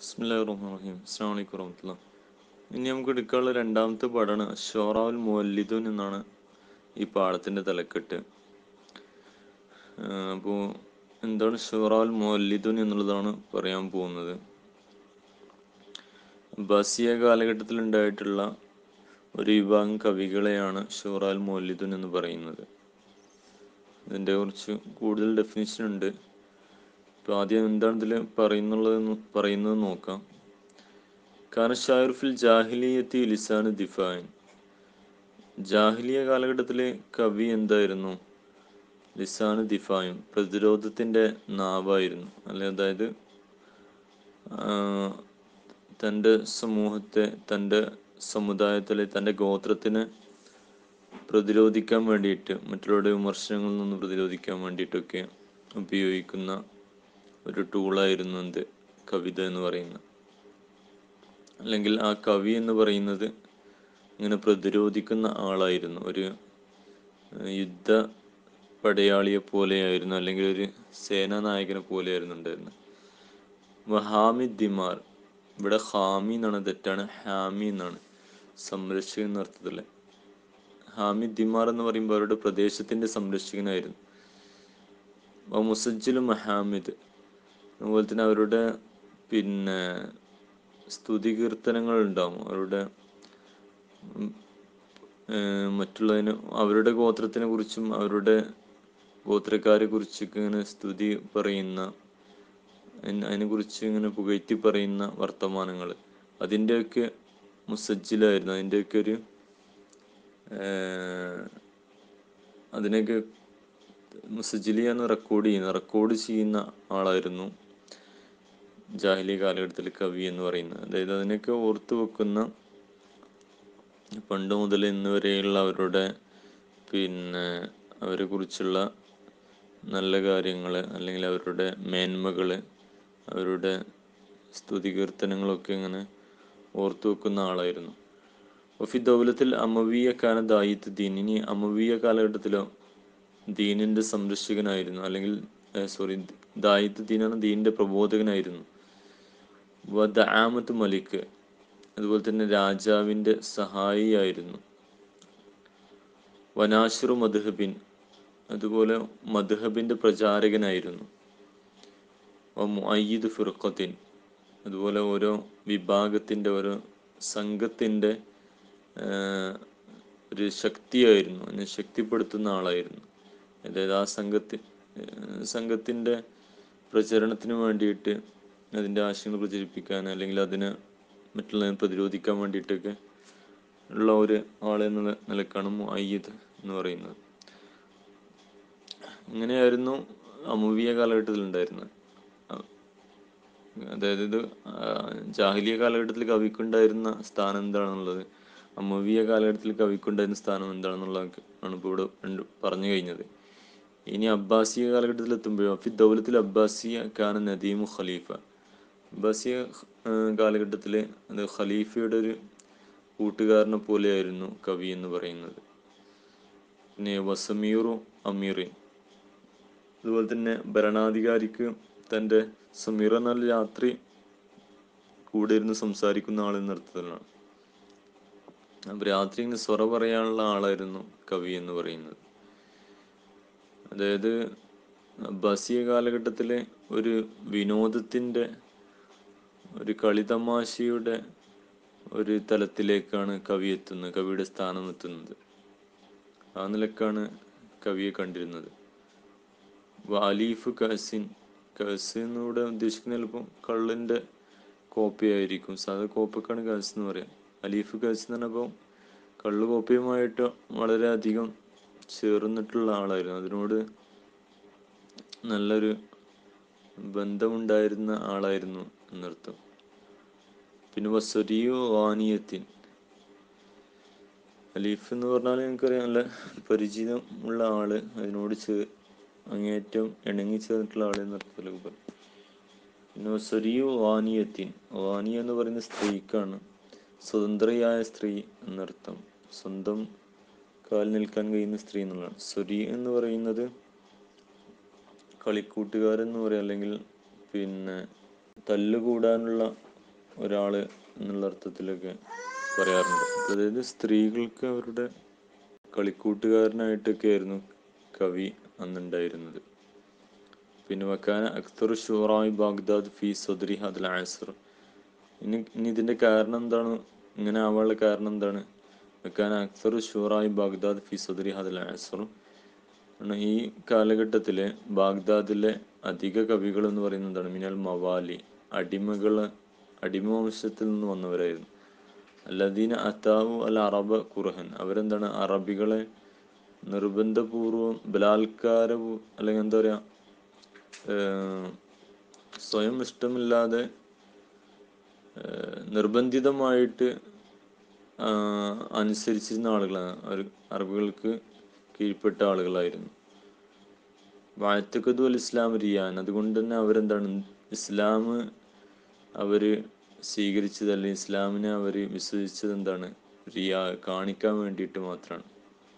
ബിസ്മില്ലാ റഹ്മാൻ റഹീം അസ്സാം വലൈക്കും വറഹമത്തുള്ള ഇനി നമുക്ക് എടുക്കാനുള്ള രണ്ടാമത്തെ പാടാണ് ഷോറാവുൽ മുവല്ലിദുൻ എന്നാണ് ഈ പാടത്തിൻ്റെ തലക്കെട്ട് അപ്പോൾ എന്താണ് ഷോറാവുൽ മുവല്ലിദുൻ എന്നുള്ളതാണ് പറയാൻ പോകുന്നത് അബ്ബാസിയ കാലഘട്ടത്തിൽ ഉണ്ടായിട്ടുള്ള ഒരു വിഭാഗം കവികളെയാണ് ഷോറാൽ മുവല്ലിദുൻ എന്ന് പറയുന്നത് ഇതിൻ്റെ കുറിച്ച് കൂടുതൽ ഡെഫിനിഷൻ ഉണ്ട് ഇപ്പോൾ ആദ്യം എന്താണ് ഇതിൽ പറയുന്നുള്ളത് പറയുന്നത് നോക്കാം കാരണം ഷായർ ഫിൽ ജാഹിലിയത്തി ലിസാന് ദിഫാൻ ജാഹിലിയ കാലഘട്ടത്തിലെ കവി എന്തായിരുന്നു ലിസാന് ദിഫായും പ്രതിരോധത്തിൻ്റെ നാവായിരുന്നു അല്ലെ അതായത് തൻ്റെ സമൂഹത്തെ തൻ്റെ സമുദായത്തിലെ തൻ്റെ ഗോത്രത്തിന് പ്രതിരോധിക്കാൻ വേണ്ടിയിട്ട് മറ്റുള്ളവരുടെ വിമർശനങ്ങളിൽ നിന്ന് പ്രതിരോധിക്കാൻ വേണ്ടിയിട്ടൊക്കെ ഉപയോഗിക്കുന്ന ഒരു ടൂളായിരുന്നു എന്ത് കവിത എന്ന് പറയുന്നത് അല്ലെങ്കിൽ ആ കവി എന്ന് പറയുന്നത് ഇങ്ങനെ പ്രതിരോധിക്കുന്ന ആളായിരുന്നു ഒരു യുദ്ധ പടയാളിയെ പോലെയായിരുന്നു അല്ലെങ്കിൽ ഒരു സേനാനായകനെ പോലെയായിരുന്നു ഉണ്ടായിരുന്നത് വഹാമി ദിമാർ ഇവിടെ ഹാമി എന്നാണ് തെറ്റാണ് ഹാമി എന്നാണ് സംരക്ഷകൻ എന്ന അർത്ഥത്തില് ഹാമി ദിമാർ എന്ന് പറയുമ്പോൾ അവരുടെ പ്രദേശത്തിന്റെ സംരക്ഷകനായിരുന്നു മുസജ്ജിലും മഹാമിദ് അതുപോലെ തന്നെ അവരുടെ പിന്നെ സ്തുതി കീർത്തനങ്ങൾ ഉണ്ടാവും അവരുടെ മറ്റുള്ളതിന് അവരുടെ ഗോത്രത്തിനെ കുറിച്ചും അവരുടെ ഗോത്രക്കാരെ കുറിച്ചൊക്കെ ഇങ്ങനെ സ്തുതി പറയുന്ന അതിനെ കുറിച്ച് ഇങ്ങനെ പുകഴ്ത്തി പറയുന്ന വർത്തമാനങ്ങൾ അതിൻ്റെയൊക്കെ മുസജ്ജിലായിരുന്നു അതിൻ്റെയൊക്കെ ഒരു അതിനൊക്കെ മുസജിലിയാന്ന് റെക്കോർഡ് ചെയ്യുന്ന റെക്കോർഡ് ചെയ്യുന്ന ആളായിരുന്നു ജാഹിലി കാലഘട്ടത്തിൽ കവി എന്ന് പറയുന്നത് അതായത് അതിനൊക്കെ ഓർത്തു വെക്കുന്ന പണ്ട് മുതൽ ഇന്ന് വരെയുള്ള അവരുടെ പിന്നെ അവരെ കുറിച്ചുള്ള നല്ല കാര്യങ്ങൾ അല്ലെങ്കിൽ അവരുടെ മേന്മകൾ അവരുടെ സ്തുതി കീർത്തനങ്ങളൊക്കെ ഇങ്ങനെ ഓർത്തു വെക്കുന്ന ആളായിരുന്നു ഒഫി ദൗലത്തിൽ അമവിയ കാന ദായിത്ത് ദീൻ ഇനി അമവിയ കാലഘട്ടത്തിലോ ദീനിന്റെ സംരക്ഷകനായിരുന്നു അല്ലെങ്കിൽ സോറി ദായിത്ത് ദീനാണ് ദീനിന്റെ പ്രബോധകനായിരുന്നു വദാമത്ത് മലിക്ക് അതുപോലെ തന്നെ രാജാവിന്റെ സഹായിയായിരുന്നു വനാഷിറു മദ്ഹബിൻ അതുപോലെ മദ്ഹബിന്റെ പ്രചാരകനായിരുന്നു മുഅയ്യിദ് ഫിർഖത്തിൻ അതുപോലെ ഓരോ വിഭാഗത്തിന്റെ ഓരോ സംഘത്തിന്റെ ഒരു ശക്തിയായിരുന്നു അതിനെ ശക്തിപ്പെടുത്തുന്ന ആളായിരുന്നു അതായത് ആ സംഘത്തി സംഘത്തിൻ്റെ പ്രചരണത്തിന് വേണ്ടിയിട്ട് അതിൻ്റെ ആശയങ്ങൾ പ്രചരിപ്പിക്കാൻ അല്ലെങ്കിൽ അതിനെ മറ്റുള്ളതിനെ പ്രതിരോധിക്കാൻ വേണ്ടിയിട്ടൊക്കെ ഉള്ള ഒരു ആളെന്നുള്ള നിലക്കാണ് മുഅയ്യിദ് എന്ന് പറയുന്നത് ഇങ്ങനെയായിരുന്നു അമുവിയ കാലഘട്ടത്തിൽ ഉണ്ടായിരുന്നത് അതായത് ഇത് ജാഹിലിയ കാലഘട്ടത്തിൽ കവിക്കുണ്ടായിരുന്ന സ്ഥാനം എന്താണെന്നുള്ളത് അമവിയ കാലഘട്ടത്തിൽ കവിക്കുണ്ടായിരുന്ന സ്ഥാനം എന്താണെന്നുള്ളത് ആണ് ഇപ്പോൾ ഇവിടെ പറഞ്ഞു കഴിഞ്ഞത് ഇനി അബ്ബാസിയ കാലഘട്ടത്തിൽ എത്തുമ്പോഴോ ഫി ദൗലത്തിൽ അബ്ബാസിയ കാന നദീമു ഖലീഫ അബ്ബാസിയ കാലഘട്ടത്തിൽ അത് ഖലീഫയുടെ ഒരു കൂട്ടുകാരനെ പോലെയായിരുന്നു കവി എന്ന് പറയുന്നത് പിന്നെ വസമീറു അമീറിൻ അതുപോലെ തന്നെ ഭരണാധികാരിക്ക് തൻ്റെ സമീർ എന്നാൽ രാത്രി കൂടെ ഇരുന്ന് സംസാരിക്കുന്ന ആളെന്ന അർത്ഥത്തിലാണ് അപ്പൊ രാത്രി ഇങ്ങനെ സ്വറ പറയാനുള്ള ആളായിരുന്നു കവി എന്ന് പറയുന്നത് അതായത് അബ്ബാസിയ കാലഘട്ടത്തിലെ ഒരു വിനോദത്തിന്റെ ഒരു കളിതമാശയുടെ ഒരു തലത്തിലേക്കാണ് കവി എത്തുന്നത് കവിയുടെ സ്ഥാനം എത്തുന്നത് ആ നിലക്കാണ് കവിയെ കണ്ടിരുന്നത് അലീഫ് കഹസിൻ കഹസ് എന്നിവിടെ ഉദ്ദേശിക്കുന്ന ചിലപ്പോൾ കള്ളിന്റെ കോപ്പി ആയിരിക്കും സാധാ കോപ്പിക്കാണ് കഹസ് എന്ന് പറയാം അലീഫ് കഹസ് എന്ന് പറഞ്ഞപ്പോൾ കള്ള് കോപ്പിയുമായിട്ട് വളരെയധികം ചേർന്നിട്ടുള്ള ആളായിരുന്നു അതിനോട് നല്ലൊരു ബന്ധമുണ്ടായിരുന്ന ആളായിരുന്നു എന്നർത്ഥം പിന്നെ വസരിയോ വാനിയത്തിൻ അലീഫ് എന്ന് പറഞ്ഞാൽ എനിക്കറിയാം നല്ല പരിചിതം ഉള്ള ആള് അതിനോട് ചേ അങ്ങേറ്റം ഇണങ്ങി ചേർന്നിട്ടുള്ള ആള് എന്നർത്ഥത്തിലൊക്കെ പറയും പിന്നെ വസരിയോ വാനിയത്തിൻ വാനിയ എന്ന് പറയുന്ന സ്ത്രീക്കാണ് സ്വതന്ത്രയായ സ്ത്രീ എന്നർത്ഥം സ്വന്തം കാൽ നിൽക്കാൻ കഴിയുന്ന സ്ത്രീ എന്നുള്ളതാണ് സ്വരി എന്ന് പറയുന്നത് കളിക്കൂട്ടുകാരെന്ന് പറയാം അല്ലെങ്കിൽ പിന്നെ തല്ലുകൂടാനുള്ള ഒരാള് എന്നുള്ള അർത്ഥത്തിലൊക്കെ പറയാറുണ്ട് അതായത് സ്ത്രീകൾക്ക് അവരുടെ കളിക്കൂട്ടുകാരനായിട്ടൊക്കെ ആയിരുന്നു കവി അന്നുണ്ടായിരുന്നത് പിന്നെ വക്കാന അക്തർ ഷുറായി ബാഗ്ദാദ് ഫി സദരി ഹദൽ ആസർ ഇനി ഇനി ഇതിന്റെ കാരണം എന്താണ് ഇങ്ങനെ ആവാനുള്ള കാരണം എന്താണ് വക്കാന അക്തർ ഷുറായി ബാഗ്ദാദ് ഫി സദരി ഹദൽ ആസർ ആണ് ഈ കാലഘട്ടത്തിലെ ബാഗ്ദാദിലെ അധിക കവികൾ എന്ന് പറയുന്നത് എന്താണ് മിനൽ മവാലി അടിമകള് അടിമ വംശത്തിൽ നിന്ന് വന്നവരായിരുന്നു അല്ലദീന അത്താവു അൽ അറബ ഖുർഹൻ അവരെന്താണ് അറബികളെ നിർബന്ധപൂർവം ബലാത്കാര അല്ലെങ്കിൽ എന്താ പറയാ ഏഹ് സ്വയം ഇഷ്ടമില്ലാതെ ഏഹ് നിർബന്ധിതമായിട്ട് ആഹ് അനുസരിച്ചിരുന്ന ആളുകളാണ് അവർ അറബികൾക്ക് കീഴ്പ്പെട്ട ആളുകളായിരുന്നു വാഴ്ത്തക്കതു അൽ ഇസ്ലാം റിയാൻ അതുകൊണ്ട് തന്നെ അവരെന്താണ് ഇസ്ലാം അവര് സ്വീകരിച്ചത് അല്ലെങ്കിൽ ഇസ്ലാമിനെ അവർ വിശ്വസിച്ചത് എന്താണ് റിയാ കാണിക്കാൻ വേണ്ടിയിട്ട് മാത്രമാണ്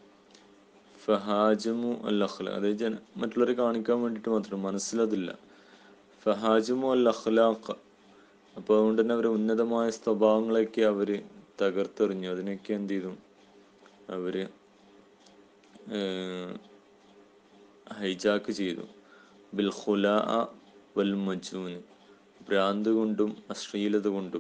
ഫഹാജമു അൽ അഖ്ല അതായത് ജന മറ്റുള്ളവരെ കാണിക്കാൻ വേണ്ടിയിട്ട് മാത്രം മനസ്സിലതില്ല ഫഹാജമു അൽ അഖ്ലാഖ് അപ്പോൾ അതുകൊണ്ട് തന്നെ അവരെ ഉന്നതമായ സ്വഭാവങ്ങളൊക്കെ അവർ തകർത്തെറിഞ്ഞു അതിനൊക്കെ എന്ത് ചെയ്തു അവര് ഹൈജാക്ക് ചെയ്തു ബിൽ ഖുലാ വൽ മജൂന് ഭ്രാന്ത് കൊണ്ടും അശ്ലീലത കൊണ്ടും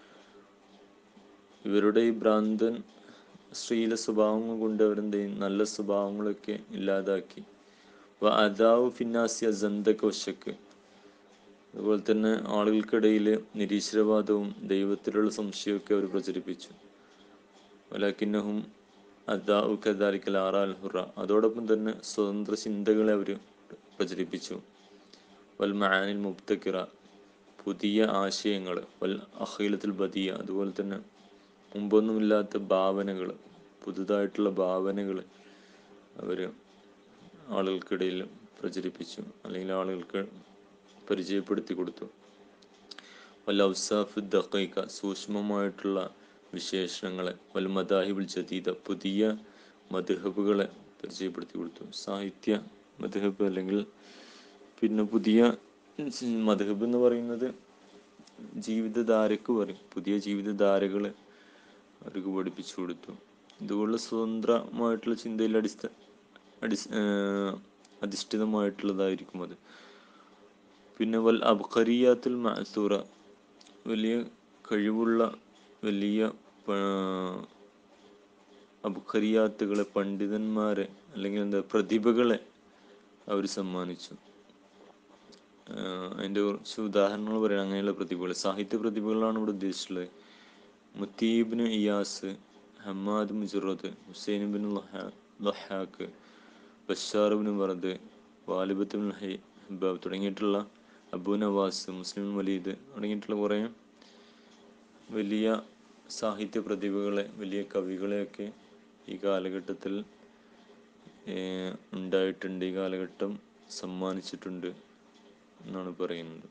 ഇവരുടെ ഈ ഭ്രാന്തൻ ശ്രീല സ്വഭാവങ്ങൾ കൊണ്ട് അവരെന്ത് ചെയ്യും നല്ല സ്വഭാവങ്ങളൊക്കെ ഇല്ലാതാക്കി വ അദാവു ഫിന്നാസി അസന്തക വശക്ക് അതുപോലെ തന്നെ ആളുകൾക്കിടയിൽ നിരീശ്വരവാദവും ദൈവത്തിലുള്ള സംശയമൊക്കെ അവർ പ്രചരിപ്പിച്ചു വലാക്കിന്നഹും അദാവു കദാലിക്കൽ ആറാൽ ഹുറ അതോടൊപ്പം തന്നെ സ്വതന്ത്ര ചിന്തകളെ അവർ പ്രചരിപ്പിച്ചു വൽ മഹാനിൽ മുബ്തക്കിറ പുതിയ ആശയങ്ങൾ വൽ അഖീലത്തിൽ ബദിയ അതുപോലെ തന്നെ മുമ്പൊന്നുമില്ലാത്ത ഭാവനകൾ പുതുതായിട്ടുള്ള ഭാവനകൾ അവർ ആളുകൾക്കിടയിൽ പ്രചരിപ്പിച്ചു അല്ലെങ്കിൽ ആളുകൾക്ക് പരിചയപ്പെടുത്തി കൊടുത്തു വൽ ഔസാഫ് ദഖീഖ സൂക്ഷ്മമായിട്ടുള്ള വിശേഷണങ്ങളെ വൽ മദാഹിബുൽ ജദീദ പുതിയ മദ്ഹബുകളെ പരിചയപ്പെടുത്തി കൊടുത്തു സാഹിത്യ മദ്ഹബ് അല്ലെങ്കിൽ പിന്നെ പുതിയ മദ്ഹബ് എന്ന് പറയുന്നത് ജീവിതധാരക്ക് പറയും പുതിയ ജീവിതധാരകൾ അവർക്ക് പഠിപ്പിച്ചു കൊടുത്തു ഇതുപോലുള്ള സ്വതന്ത്രമായിട്ടുള്ള ചിന്തയിൽ അടിസ്ഥ അടിസ് ഏഹ് അധിഷ്ഠിതമായിട്ടുള്ളതായിരിക്കും അത് പിന്നെ വൽ അബ്ഖറിയാത്തുൽ മഅസൂറ വലിയ കഴിവുള്ള വലിയ പ- അബ്ഖറിയാത്തുകളെ പണ്ഡിതന്മാരെ അല്ലെങ്കിൽ എന്താ പ്രതിഭകളെ അവർ സമ്മാനിച്ചു ആഹ് അതിന്റെ കുറച്ച് ഉദാഹരണങ്ങൾ പറയാം അങ്ങനെയുള്ള പ്രതിഭകൾ സാഹിത്യ പ്രതിഭകളാണ് ഇവിടെ ഉദ്ദേശിച്ചിട്ടുള്ളത് മുത്തീബിന് ഇയാസ് ഹമ്മാദ് മുജറദ് ഹുസൈൻ ബിൻ ലഹാക്ക് ബഷാർ ബിൻ വറദ് വാലിബത്ത് ബിൻ ഹിബാബ് തുടങ്ങിയിട്ടുള്ള അബു നവാസ് മുസ്ലിം വലീദ് തുടങ്ങിയിട്ടുള്ള കുറേ വലിയ സാഹിത്യ പ്രതിഭകളെ വലിയ കവികളെയൊക്കെ ഈ കാലഘട്ടത്തിൽ ഏഹ് ഉണ്ടായിട്ടുണ്ട് ഈ കാലഘട്ടം സമ്മാനിച്ചിട്ടുണ്ട് എന്നാണ് പറയുന്നത്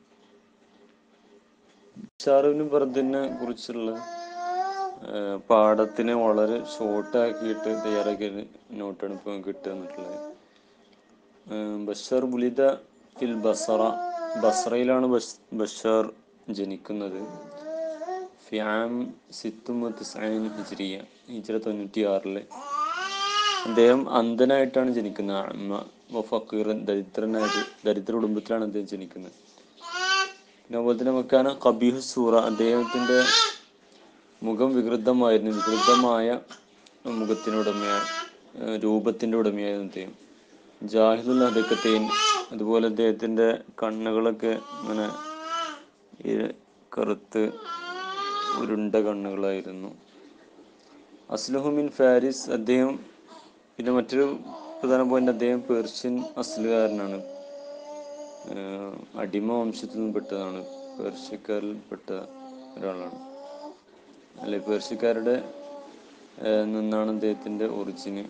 ഷാറുവിന് ബർദിനെ കുറിച്ചുള്ള ഏഹ് പാഠത്തിനെ വളരെ ഷോർട്ടാക്കിയിട്ട് തയ്യാറാക്കിയ നോട്ടാണ് ഇപ്പോൾ കിട്ടുക എന്നിട്ടുള്ളത് ഏഹ് ബഷാർ ബുലിദ ഫിൽ ബസറ ബസറയിലാണ് ബഷ് ബഷാർ ജനിക്കുന്നത് ഫിയാം സിത്തുമത്ത് സൈൻ ഹിജ്രിയ ഹിജ്ര തൊണ്ണൂറ്റി ആറില് അദ്ദേഹം അന്ധനായിട്ടാണ് ജനിക്കുന്നത് അമ്മ ഫക്കീർ ദരിദ്രനായിട്ട് ദരിദ്ര കുടുംബത്തിലാണ് അദ്ദേഹം ജനിക്കുന്നത് പിന്നെ അതുപോലെ തന്നെ വെക്കാന കബീഹ് സൂറ അദ്ദേഹത്തിന്റെ മുഖം വികൃതമായിരുന്നു വികൃതമായ മുഖത്തിനുടമയ ഏഹ് രൂപത്തിന്റെ ഉടമയായിരുന്നു അദ്ദേഹം ജാഹിദുൽ ഹദക്കത്തേൻ അതുപോലെ അദ്ദേഹത്തിന്റെ കണ്ണുകളൊക്കെ ഇങ്ങനെ ഈ കറുത്ത് ഉരുണ്ട കണ്ണുകളായിരുന്നു അസ്ലഹുമിൻ ഫാരിസ് അദ്ദേഹം പിന്നെ മറ്റൊരു പ്രധാന പോയിന്റ് അദ്ദേഹം പേർഷ്യൻ അസ്ലുകാരനാണ് ഏഹ് അടിമ വംശത്തിൽ നിന്ന് പെട്ടതാണ് പേർഷ്യക്കാരിൽ പെട്ട ഒരാളാണ് അല്ലെ പേർഷ്യക്കാരുടെ ഏഹ് നിന്നാണ് അദ്ദേഹത്തിന്റെ ഒറിജിന്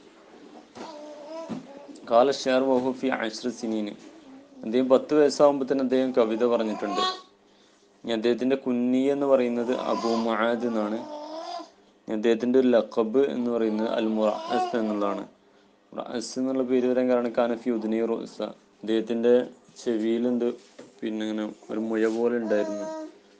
കാല ഷെയർ വഹുഫി ആശ്ര സിനീന് അദ്ദേഹം പത്ത് വയസ്സാകുമ്പോൾ തന്നെ അദ്ദേഹം കവിത പറഞ്ഞിട്ടുണ്ട് ഇനി അദ്ദേഹത്തിന്റെ കുഞ്ഞി എന്ന് പറയുന്നത് അബു മഹാദ് എന്നാണ് ഇനി അദ്ദേഹത്തിന്റെ ഒരു ലഖബ് എന്ന് പറയുന്നത് അൽ മുറഅസ് എന്നുള്ളതാണ് മുറഅസ് എന്നുള്ള പേര് വരാൻ കാരണം കാനഫി ഉദ്നി റോസ അദ്ദേഹത്തിന്റെ ചെവിയിൽ എന്ത് പിന്നെ ഇങ്ങനെ ഒരു മുഴ പോലെ ഉണ്ടായിരുന്നു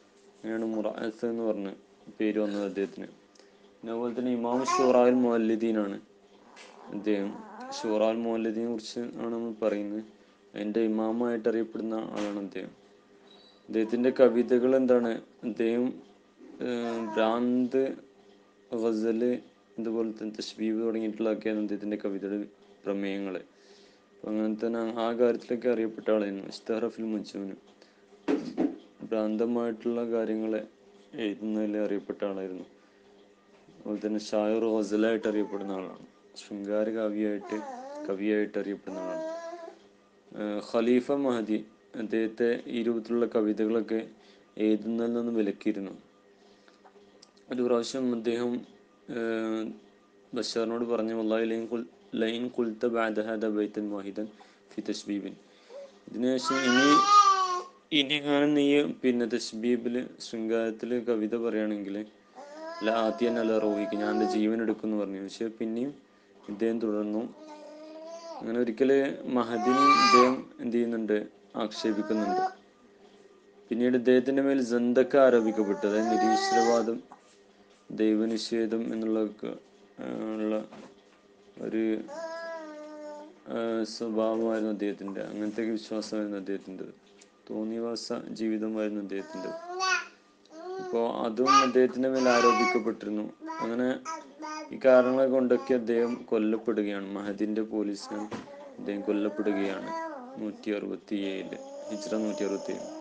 അങ്ങനെയാണ് മുറാസ് എന്ന് പറഞ്ഞ പേര് വന്നത് അദ്ദേഹത്തിന് പിന്നെ അതുപോലെ തന്നെ ഇമാം ഷുറാൽ മുഅല്ലിദീനാണ് അദ്ദേഹം ഷുറാൽ മുഅല്ലിദീനെ കുറിച്ച് ആണ് നമ്മൾ പറയുന്നത് അതിൻ്റെ ഇമാമായിട്ട് അറിയപ്പെടുന്ന ആളാണ് അദ്ദേഹം അദ്ദേഹത്തിൻ്റെ കവിതകൾ എന്താണ് അദ്ദേഹം ഏഹ്, ഭ്രാന്ത് ഗസല് അതുപോലെ തന്നെ തശ്ബീബ് തുടങ്ങിയിട്ടുള്ളതൊക്കെയാണ് അദ്ദേഹത്തിൻ്റെ കവിതയുടെ പ്രമേയങ്ങൾ അപ്പം അങ്ങനെ തന്നെ ആ കാര്യത്തിലൊക്കെ അറിയപ്പെട്ട ആളായിരുന്നു ഇസ്തഹറഫിൽ മുജുവിന് ഭ്രാന്തമായിട്ടുള്ള കാര്യങ്ങളെ എഴുതുന്നതിൽ അറിയപ്പെട്ട ആളായിരുന്നു അതുപോലെ തന്നെ ഷായർ ഗസലായിട്ട് അറിയപ്പെടുന്ന ആളാണ് ശൃംഗാര കവിയായിട്ട് കവിയായിട്ട് അറിയപ്പെടുന്ന ആളാണ് ഏഹ് ഖലീഫ മഹദി അദ്ദേഹത്തെ ഈ രൂപത്തിലുള്ള കവിതകളൊക്കെ എഴുതുന്നതിൽ നിന്ന് വിലക്കിയിരുന്നു ഒരു പ്രാവശ്യം അദ്ദേഹം ഏഹ്, ബഷാറിനോട് പറഞ്ഞു വല്ലാഹി ലൈൻ കുൽ ലൈൻ കുൽത്ത ബഅദ ഹാദ ബൈത്തൻ വാഹിദൻ ഫി തശ്ബീബിൻ ഇതിനുശേഷം ഇനി ഇനി കാണും നീ പിന്നെ തശ്ബീബിൽ ശൃംഗാരത്തിൽ കവിത പറയുകയാണെങ്കിൽ അല്ല ആദ്യം അല്ല റോഹിക്ക് ഞാൻ എൻ്റെ ജീവൻ എടുക്കുമെന്ന് പറഞ്ഞു പക്ഷെ പിന്നെയും ഇദ്ദേഹം തുടർന്നു അങ്ങനെ ഒരിക്കല് മഹദിനെ ഇദ്ദേഹം എന്ത് ചെയ്യുന്നുണ്ട് ആക്ഷേപിക്കുന്നുണ്ട് പിന്നീട് ഇദ്ദേഹത്തിന്റെ മേൽ ജന്തക്ക ആരോപിക്കപ്പെട്ടു അതായത് നിരീശ്വരവാദം ദൈവനിഷേധം എന്നുള്ളതൊക്കെ ആ, ഉള്ള ഒരു ആ, സ്വഭാവമായിരുന്നു അദ്ദേഹത്തിന്റെ അങ്ങനത്തെ ഒക്കെ വിശ്വാസമായിരുന്നു അദ്ദേഹത്തിൻ്റെ തോന്നിവാസ ജീവിതമായിരുന്നു അദ്ദേഹത്തിൻ്റെ അപ്പോൾ അതും അദ്ദേഹത്തിന്റെ മേൽ ആരോപിക്കപ്പെട്ടിരുന്നു അങ്ങനെ ഈ കാരണങ്ങൾ കൊണ്ടൊക്കെ അദ്ദേഹം കൊല്ലപ്പെടുകയാണ് മഹദിന്റെ പോലീസിന് അദ്ദേഹം കൊല്ലപ്പെടുകയാണ് നൂറ്റി അറുപത്തി ഏഴില് ഹിജ്റ നൂറ്റി അറുപത്തി ഏഴ്